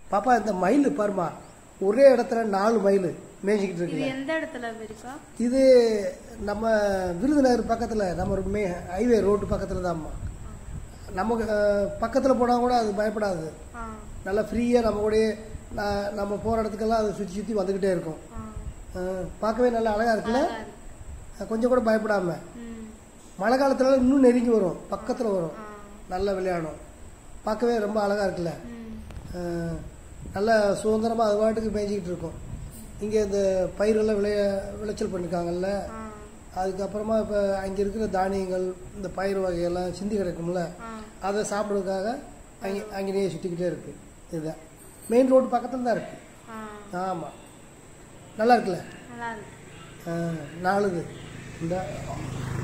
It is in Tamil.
பாப்பா இந்த மயில் பாருமா ஒரே இடத்துல நாலு மயில் மேய்ஞ்சிக்கிட்டு இது இருக்குல்ல எந்த இடத்துல இருக்கா இது நம்ம விருதுநகர் பக்கத்தில் நம்ம ஒரு மே ஹைவே ரோட்டு பக்கத்தில் தான்மா நமக்கு பக்கத்தில் போனால் கூட அது பயப்படாது ஆ நல்லா ஃப்ரீயாக நம்ம கூடயே நான் நம்ம போகிற இடத்துக்கெல்லாம் அது சுற்றி சுற்றி வந்துக்கிட்டே இருக்கும் ஆ அஹ், பார்க்கவே நல்லா அழகாக இருக்குல்ல அழகா இருக்கு. கொஞ்சம் கூட பயப்படாம ம் மழை காலத்துல இன்னும் நெருங்கி வரும் பக்கத்தில் வரும் ஆ நல்லா விளையாடும் பார்க்கவே ரொம்ப அழகாக இருக்குல்ல ம் அஹ், நல்லா சுதந்திரமாக அது பாட்டுக்கு மேய்ஞ்சிக்கிட்டு இருக்கும் இங்கே இந்த பயிரெல்லாம் விளைய விளைச்சல் பண்ணியிருக்காங்கல்ல ஆ அதுக்கப்புறமா இப்போ அங்கே இருக்கிற தானியங்கள் இந்த பயிர் வகையெல்லாம் சிந்தி கிடக்கும்ல ஆ அதை சாப்பிட்றதுக்காக அங்கே அங்கேயே சுற்றிக்கிட்டே இருக்குது இதுதான் மெயின் ரோடு பக்கத்தில் தான் இருக்குது ஆ ஆமாம் நல்லா இருக்குல்ல நல்லா இருக்கு ஆ, நாலுது இந்த